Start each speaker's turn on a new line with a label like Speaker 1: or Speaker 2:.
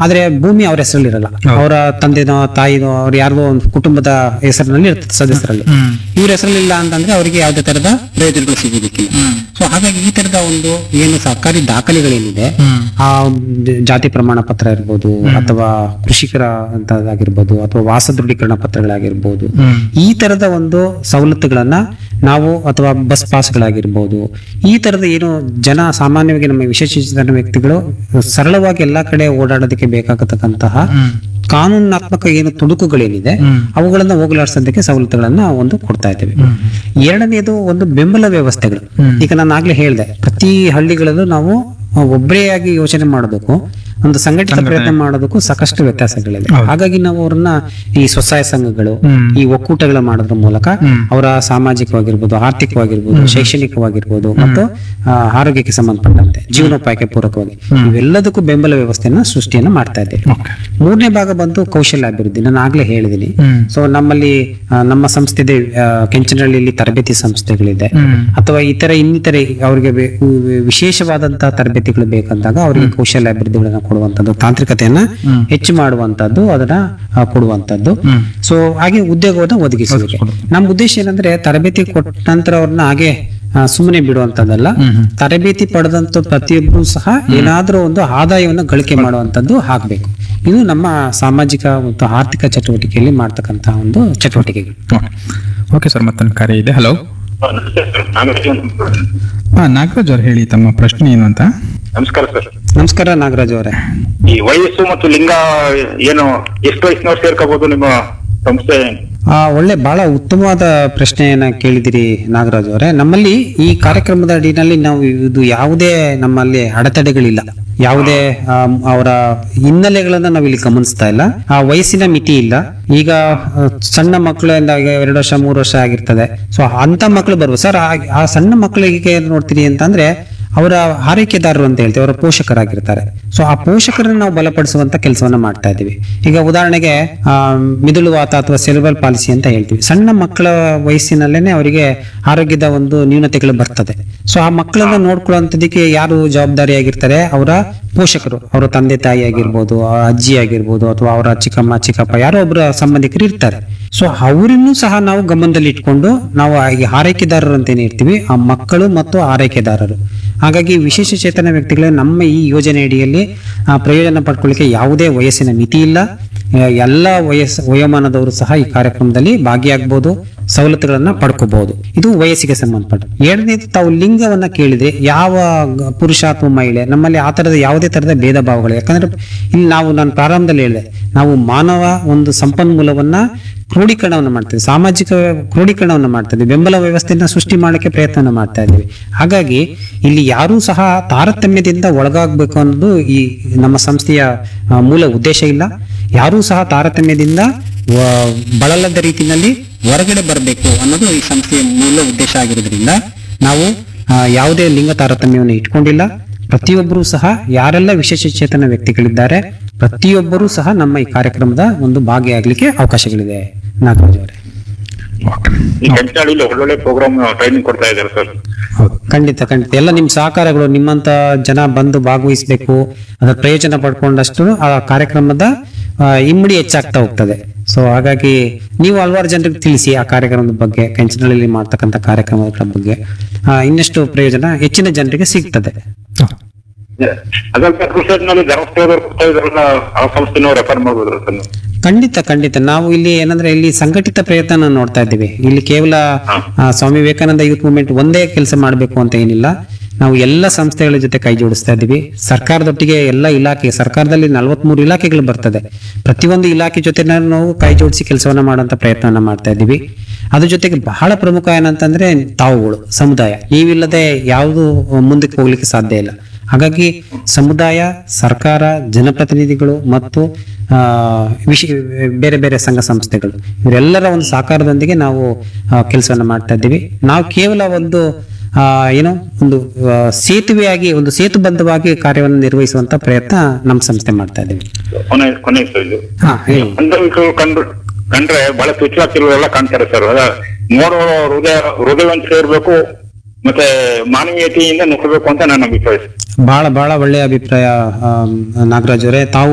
Speaker 1: ಆದ್ರೆ ಭೂಮಿ ಅವ್ರ ಹೆಸರಲ್ಲಿ ಇರಲ್ಲ ಅವರ ತಂದೆನೋ ತಾಯಿನೋ ಅವ್ರ ಯಾರಿಗೋ ಒಂದು ಕುಟುಂಬದ ಹೆಸರಿನಲ್ಲಿ ಇರ್ತದೆ ಸದಸ್ಯರಲ್ಲಿ ಇವ್ರ ಹೆಸರಲ್ಲಿ ಇಲ್ಲ ಅಂತಂದ್ರೆ ಅವರಿಗೆ ಯಾವುದೇ ತರದ ಪ್ರಯೋಜನಗಳು ಸಿಗುವುದಕ್ಕಿಲ್ಲ ಸೊ ಹಾಗಾಗಿ ಈ ತರದ ಒಂದು ಏನು ಸರ್ಕಾರಿ ದಾಖಲೆಗಳೇನಿದೆ ಆ ಒಂದು ಜಾತಿ ಪ್ರಮಾಣ ಪತ್ರ ಇರ್ಬೋದು ಅಥವಾ ಕೃಷಿಕರ ಅಂತದಾಗಿರ್ಬೋದು ಅಥವಾ ವಾಸ ದೃಢೀಕರಣ ಪತ್ರಗಳಾಗಿರ್ಬೋದು ಈ ತರದ ಒಂದು ಸವಲತ್ತುಗಳನ್ನ ನಾವು ಅಥವಾ ಬಸ್ ಪಾಸ್ಗಳಾಗಿರ್ಬೋದು ಈ ತರದ ಏನು ಜನ ಸಾಮಾನ್ಯವಾಗಿ ನಮ್ಮ ವಿಶೇಷಚೇತನ ವ್ಯಕ್ತಿಗಳು ಸರಳವಾಗಿ ಎಲ್ಲಾ ಕಡೆ ಓಡಾಡೋದಕ್ಕೆ ಬೇಕಾಗತಕ್ಕಂತಹ ಕಾನೂನಾತ್ಮಕ ಏನು ತುಣುಕುಗಳೇನಿದೆ ಅವುಗಳನ್ನ ಹೋಗಲಾಡಿಸೋದಕ್ಕೆ ಸವಲತ್ತುಗಳನ್ನ ಒಂದು ಕೊಡ್ತಾ ಇದ್ದೇವೆ ಎರಡನೇದು ಒಂದು ಬೆಂಬಲ ವ್ಯವಸ್ಥೆಗಳು ಈಗ ನಾನು ಆಗ್ಲೇ ಹೇಳಿದೆ ಪ್ರತಿ ಹಳ್ಳಿಗಳಲ್ಲೂ ನಾವು ಒಬ್ಬರೇ ಆಗಿ ಯೋಚನೆ ಮಾಡೋದಕ್ಕೂ ಒಂದು ಸಂಘಟಿತ ಪ್ರಯತ್ನ ಮಾಡೋದಕ್ಕೂ ಸಾಕಷ್ಟು ವ್ಯತ್ಯಾಸಗಳಿವೆ ಹಾಗಾಗಿ ನಾವು ಅವ್ರನ್ನ ಈ ಸ್ವಸಹಾಯ ಸಂಘಗಳು ಈ ಒಕ್ಕೂಟಗಳ ಮಾಡೋದ್ರ ಮೂಲಕ ಅವರ ಸಾಮಾಜಿಕವಾಗಿರ್ಬೋದು ಆರ್ಥಿಕವಾಗಿರ್ಬೋದು ಶೈಕ್ಷಣಿಕವಾಗಿರ್ಬೋದು ಮತ್ತು ಆ, ಆರೋಗ್ಯಕ್ಕೆ ಸಂಬಂಧಪಟ್ಟಂತೆ ಜೀವನೋಪಾಯಕ್ಕೆ ಪೂರಕವಾಗಿ ಇವೆಲ್ಲದಕ್ಕೂ ಬೆಂಬಲ ವ್ಯವಸ್ಥೆಯನ್ನ ಸೃಷ್ಟಿಯನ್ನ ಮಾಡ್ತಾ ಇದ್ದೇವೆ ಮೂರನೇ ಭಾಗ ಬಂದು ಕೌಶಲ್ಯ ಅಭಿವೃದ್ಧಿ ನಾನು ಆಗ್ಲೇ ಹೇಳಿದ್ದೀನಿ ಸೊ ನಮ್ಮಲ್ಲಿ ಆ, ನಮ್ಮ ಸಂಸ್ಥೆ ಇದೆ ಆ, ಕೆಂಚನಹಳ್ಳಿಯಲ್ಲಿ ತರಬೇತಿ ಸಂಸ್ಥೆಗಳಿದೆ ಅಥವಾ ಇತರ ಇನ್ನಿತರೆ ಅವರಿಗೆ ಬೆ- ವಿ- ವಿಶೇಷವಾದಂತಹ ತರಬೇತಿಗಳು ಬೇಕಂದಾಗ ಅವರಿಗೆ ಕೌಶಲ್ಯ ಅಭಿವೃದ್ಧಿಗಳನ್ನ ಕೊಡುವಂತದ್ದು ತಾಂತ್ರಿಕತೆಯನ್ನ ಹೆಚ್ಚು ಮಾಡುವಂತದ್ದು ಅದನ್ನ ಆ, ಕೊಡುವಂತದ್ದು ಸೊ ಹಾಗೆ ಉದ್ಯೋಗವನ್ನು ಒದಗಿಸುವಿಕೆ ನಮ್ಮ ಉದ್ದೇಶ ಏನಂದ್ರೆ ತರಬೇತಿ ಕೊಟ್ಟ ನಂತರ ಅವ್ರನ್ನ ಹಾಗೆ ಸುಮ್ಮನೆ ಬಿಡುವಂತದ್ದಲ್ಲ ತರಬೇತಿ ಪಡೆದಂತ ಪ್ರತಿಯೊಬ್ಬರು ಸಹ ಏನಾದ್ರೂ ಒಂದು ಆದಾಯವನ್ನು ಗಳಿಕೆ ಮಾಡುವಂತದ್ದು ಆಗ್ಬೇಕು ಇದು ನಮ್ಮ ಸಾಮಾಜಿಕ ಮತ್ತು ಆರ್ಥಿಕ ಚಟುವಟಿಕೆಯಲ್ಲಿ ಮಾಡ್ತಕ್ಕಂತಹ ಒಂದು ಚಟುವಟಿಕೆಗಳು
Speaker 2: ಓಕೆ ಸರ್ ಮತ್ತೊಂದು ಕರೆ ಇದೆ ಹಲೋ
Speaker 3: ನಮಸ್ತೆ ಸರ್ ನಾಗರಾಜ್ ಅಂತ.
Speaker 2: ಹಾ ನಾಗರಾಜ್ ಅವ್ರು ಹೇಳಿ ತಮ್ಮ ಪ್ರಶ್ನೆ ಏನು ಅಂತ
Speaker 3: ನಮಸ್ಕಾರ ಸರ್
Speaker 1: ನಮಸ್ಕಾರ ನಾಗರಾಜ್ ಅವರೇ
Speaker 3: ಈ ವಯಸ್ಸು ಮತ್ತು ಲಿಂಗ ಏನು ಎಷ್ಟು ವಯಸ್ಸಿನವ್ರು ಸೇರ್ಕೋಬಹುದು ನಿಮ್ಮ ಸಂಸ್ಥೆ
Speaker 1: ಆ ಒಳ್ಳೆ ಬಹಳ ಉತ್ತಮವಾದ ಪ್ರಶ್ನೆಯನ್ನ ಕೇಳಿದಿರಿ ನಾಗರಾಜ್ ಅವರೇ ನಮ್ಮಲ್ಲಿ ಈ ಕಾರ್ಯಕ್ರಮದ ಅಡಿನಲ್ಲಿ ನಾವು ಇದು ಯಾವುದೇ ನಮ್ಮಲ್ಲಿ ಅಡೆತಡೆಗಳಿಲ್ಲ ಯಾವುದೇ ಆಮ್, ಅವರ ಹಿನ್ನೆಲೆಗಳನ್ನ ನಾವು ಇಲ್ಲಿ ಗಮನಿಸ್ತಾ ಇಲ್ಲ ಆ ವಯಸ್ಸಿನ ಮಿತಿ ಇಲ್ಲ ಈಗ ಆ, ಸಣ್ಣ ಮಕ್ಕಳಿಂದ ಈಗ ಎರಡು ವರ್ಷ ಮೂರು ವರ್ಷ ಆಗಿರ್ತದೆ ಸೊ ಅಂತ ಮಕ್ಕಳು ಬರ್ಬೋದು ಸರ್ ಆ- ಆ ಸಣ್ಣ ಮಕ್ಕಳಿಗೆ ನೋಡ್ತೀರಿ ಅಂತಂದ್ರೆ ಅವರ ಆರೈಕೆದಾರರು ಅಂತ ಹೇಳ್ತೀವಿ ಅವರ ಪೋಷಕರಾಗಿರ್ತಾರೆ ಸೊ ಆ ಪೋಷಕರನ್ನ ನಾವು ಬಲಪಡಿಸುವಂತ ಕೆಲಸವನ್ನ ಮಾಡ್ತಾ ಇದ್ದೀವಿ ಈಗ ಉದಾಹರಣೆಗೆ ಆ, ಮಿದುಳುವಾತ ಅಥವಾ ಸೆಲ್ವಲ್ ಪಾಲಿಸಿ ಅಂತ ಹೇಳ್ತೀವಿ ಸಣ್ಣ ಮಕ್ಕಳ ವಯಸ್ಸಿನಲ್ಲೇನೆ ಅವರಿಗೆ ಆರೋಗ್ಯದ ಒಂದು ನ್ಯೂನತೆಗಳು ಬರ್ತದೆ ಸೊ ಆ ಮಕ್ಕಳನ್ನ ನೋಡ್ಕೊಳ್ಳುವಂಥದ್ದಕ್ಕೆ ಯಾರು ಜವಾಬ್ದಾರಿಯಾಗಿರ್ತಾರೆ ಅವರ ಪೋಷಕರು ಅವರ ತಂದೆ ತಾಯಿ ಆಗಿರ್ಬೋದು ಆ ಅಜ್ಜಿ ಆಗಿರ್ಬೋದು ಅಥವಾ ಅವರ ಚಿಕ್ಕಮ್ಮ ಚಿಕ್ಕಪ್ಪ ಯಾರೋ ಒಬ್ಬರ ಸಂಬಂಧಿಕರು ಇರ್ತಾರೆ ಸೊ ಅವರನ್ನು ಸಹ ನಾವು ಗಮನದಲ್ಲಿ ಇಟ್ಕೊಂಡು ನಾವು ಈ ಆರೈಕೆದಾರರು ಅಂತ ಏನ್ ಇರ್ತೀವಿ ಆ ಮಕ್ಕಳು ಮತ್ತು ಆರೈಕೆದಾರರು ಹಾಗಾಗಿ ವಿಶೇಷ ಚೇತನ ವ್ಯಕ್ತಿಗಳು ನಮ್ಮ ಈ ಯೋಜನೆ ಅಡಿಯಲ್ಲಿ ಆ, ಪ್ರಯೋಜನ ಪಡ್ಕೊಳ್ಳಿಕ್ಕೆ ಯಾವುದೇ ವಯಸ್ಸಿನ ಮಿತಿ ಇಲ್ಲ ಆ, ಎಲ್ಲ ವಯಸ್ಸು ವಯೋಮಾನದವರು ಸಹ ಈ ಕಾರ್ಯಕ್ರಮದಲ್ಲಿ ಭಾಗಿಯಾಗಬಹುದು ಸವಲತ್ತುಗಳನ್ನ ಪಡ್ಕೋಬಹುದು ಇದು ವಯಸ್ಸಿಗೆ ಸಂಬಂಧಪಟ್ಟ ಎರಡನೇದು ತಾವು ಲಿಂಗವನ್ನ ಕೇಳಿದ್ರೆ ಯಾವ ಗ- ಪುರುಷ ಅಥವಾ ಮಹಿಳೆ ನಮ್ಮಲ್ಲಿ ಆ ತರದ ಯಾವುದೇ ತರದ ಭೇದ ಭಾವಗಳು ಯಾಕಂದ್ರೆ ಇಲ್ಲಿ ನಾವು ನಾನು ಪ್ರಾರಂಭದಲ್ಲಿ ಹೇಳಿದೆ ನಾವು ಮಾನವ ಒಂದು ಸಂಪನ್ಮೂಲವನ್ನ ಕ್ರೋಢೀಕರಣವನ್ನು ಮಾಡ್ತೀವಿ ಸಾಮಾಜಿಕ ಕ್ರೋಢೀಕರಣವನ್ನು ಮಾಡ್ತಾ ಇದ್ದೀವಿ ಬೆಂಬಲ ವ್ಯವಸ್ಥೆಯನ್ನ ಸೃಷ್ಟಿ ಮಾಡಕ್ಕೆ ಪ್ರಯತ್ನ ಮಾಡ್ತಾ ಇದ್ದೀವಿ ಹಾಗಾಗಿ ಇಲ್ಲಿ ಯಾರೂ ಸಹ ತಾರತಮ್ಯದಿಂದ ಒಳಗಾಗಬೇಕು ಅನ್ನೋದು ಈ ನಮ್ಮ ಸಂಸ್ಥೆಯ ಆ, ಮೂಲ ಉದ್ದೇಶ ಇಲ್ಲ ಯಾರೂ ಸಹ ತಾರತಮ್ಯದಿಂದ ವ- ಬಳಲದ ರೀತಿಯಲ್ಲಿ ಹೊರಗಡೆ ಬರಬೇಕು ಅನ್ನೋದು ಈ ಸಂಸ್ಥೆಯ ಮೂಲ ಉದ್ದೇಶ ಆಗಿರೋದ್ರಿಂದ ನಾವು ಆ, ಯಾವುದೇ ಲಿಂಗ ತಾರತಮ್ಯವನ್ನು ಇಟ್ಕೊಂಡಿಲ್ಲ ಪ್ರತಿಯೊಬ್ಬರೂ ಸಹ ಯಾರೆಲ್ಲ ವಿಶೇಷ ಚೇತನ ವ್ಯಕ್ತಿಗಳಿದ್ದಾರೆ ಪ್ರತಿಯೊಬ್ಬರೂ ಸಹ ನಮ್ಮ ಈ ಕಾರ್ಯಕ್ರಮದ ಒಂದು ಭಾಗಿಯಾಗಲಿಕ್ಕೆ ಅವಕಾಶಗಳಿದೆ ನಾಗರಾಜ್ ಅವರೇ
Speaker 3: ಈ ಕೆಂಚನಹಳ್ಳಿಲಿ ಒಳ್ಳೊಳ್ಳೆ ಪ್ರೋಗ್ರಾಮ್ ಟ್ರೈನಿಂಗ್ ಕೊಡ್ತಾ ಇದ್ದಾರೆ ಸರ್
Speaker 1: ಖಂಡಿತ ಖಂಡಿತ ಎಲ್ಲ ನಿಮ್ ಸಹಕಾರಗಳು ನಿಮ್ಮಂತ ಜನ ಬಂದು ಭಾಗವಹಿಸಬೇಕು ಅದರ ಪ್ರಯೋಜನ ಪಡ್ಕೊಂಡಷ್ಟು ಆ ಕಾರ್ಯಕ್ರಮದ ಆ, ಇಮ್ಮಡಿ ಹೆಚ್ಚಾಗ್ತಾ ಹೋಗ್ತದೆ ಸೊ ಹಾಗಾಗಿ ನೀವು ಹಲವಾರು ಜನರಿಗೆ ತಿಳಿಸಿ ಆ ಕಾರ್ಯಕ್ರಮದ ಬಗ್ಗೆ ಕೆಂಚನಹಳ್ಳಿಯಲ್ಲಿ ಮಾಡ್ತಕ್ಕಂಥ ಕಾರ್ಯಕ್ರಮಗಳ ಬಗ್ಗೆ ಆ, ಇನ್ನಷ್ಟು ಪ್ರಯೋಜನ ಹೆಚ್ಚಿನ ಜನರಿಗೆ ಸಿಗ್ತದೆ
Speaker 3: ಅದಕ್ಕೆ ಕ್ರೂಸೈಡ್ನಲ್ಲಿ ಧರ್ಮಸ್ಥಳದವ್ರು ಕೊಡ್ತಾ ಇದಾರಲ್ಲ ಆ ಸಂಸ್ಥೆನೂ ರೆಫರ್ ಮಾಡ್ಬೋದ್ರ ಸರ್ ನೀವು?
Speaker 1: ಖಂಡಿತ ಖಂಡಿತ ನಾವು ಇಲ್ಲಿ ಏನಂದ್ರೆ ಇಲ್ಲಿ ಸಂಘಟಿತ ಪ್ರಯತ್ನ ನೋಡ್ತಾ ಇದ್ದೀವಿ ಇಲ್ಲಿ ಕೇವಲ ಆ, ಸ್ವಾಮಿ ವಿವೇಕಾನಂದ ಯೂತ್ ಮೂವ್ಮೆಂಟ್ ಒಂದೇ ಕೆಲಸ ಮಾಡಬೇಕು ಅಂತ ಏನಿಲ್ಲ ನಾವು ಎಲ್ಲ ಸಂಸ್ಥೆಗಳ ಜೊತೆ ಕೈ ಜೋಡಿಸ್ತಾ ಇದ್ದೀವಿ ಸರ್ಕಾರದೊಟ್ಟಿಗೆ ಎಲ್ಲ ಇಲಾಖೆ ಸರ್ಕಾರದಲ್ಲಿ ನಲವತ್ಮೂರು ಇಲಾಖೆಗಳು ಬರ್ತದೆ ಪ್ರತಿಯೊಂದು ಇಲಾಖೆ ಜೊತೆ ನಾವು ಕೈ ಜೋಡಿಸಿ ಕೆಲಸವನ್ನ ಮಾಡುವಂತ ಪ್ರಯತ್ನವನ್ನ ಮಾಡ್ತಾ ಇದ್ದೀವಿ ಅದ್ರ ಜೊತೆಗೆ ಬಹಳ ಪ್ರಮುಖ ಏನಂತಂದ್ರೆ ತಾವುಗಳು ಸಮುದಾಯ ನೀವಿಲ್ಲದೆ ಯಾವುದು ಮುಂದಕ್ಕೆ ಹೋಗ್ಲಿಕ್ಕೆ ಸಾಧ್ಯ ಇಲ್ಲ ಹಾಗಾಗಿ ಸಮುದಾಯ ಸರ್ಕಾರ ಜನಪ್ರತಿನಿಧಿಗಳು ಮತ್ತು ಆ, ವಿಶ್ ಬೇರೆ ಬೇರೆ ಸಂಘ ಸಂಸ್ಥೆಗಳು ಇವರೆಲ್ಲರ ಒಂದು ಸಹಕಾರದೊಂದಿಗೆ ನಾವು ಕೆಲಸವನ್ನು ಮಾಡ್ತಾ ಇದ್ದೀವಿ ನಾವು ಕೇವಲ ಒಂದು ಆ, ಏನು ಒಂದು ಆ, ಸೇತುವೆಯಾಗಿ ಒಂದು ಸೇತುಬದ್ಧವಾಗಿ ಕಾರ್ಯವನ್ನು ನಿರ್ವಹಿಸುವಂತ ಪ್ರಯತ್ನ ನಮ್ಮ ಸಂಸ್ಥೆ ಮಾಡ್ತಾ ಇದ್ದೀವಿ
Speaker 3: ಕೊನೆ ಕೊನೆ ಸರ್ ಇದು
Speaker 1: ಹಾ ಹೇಳಿ
Speaker 3: ಅಂಧವಿಕಲರು ಕಂಡ್ರೆ ಕಂಡ್ರೆ ಬಹಳ ತುಚ್ಛಾತಿರುವರೆಲ್ಲ ಕಾಣ್ತಾರೆ ಸರ್ ಅದ ನೋಡೋ ಹೃದಯ ಹೃದಯವಂತ ಇರಬೇಕು ಮತ್ತೆ ಮಾನವೀಯತೆಯಿಂದ ನೋಡ್ಬೇಕು ಅಂತ ನನ್ನ ಅಭಿಪ್ರಾಯ ಸರ್.
Speaker 1: ಬಹಳ ಬಹಳ ಒಳ್ಳೆಯ ಅಭಿಪ್ರಾಯ ಆ, ನಾಗರಾಜ್ ಅವರೇ ತಾವು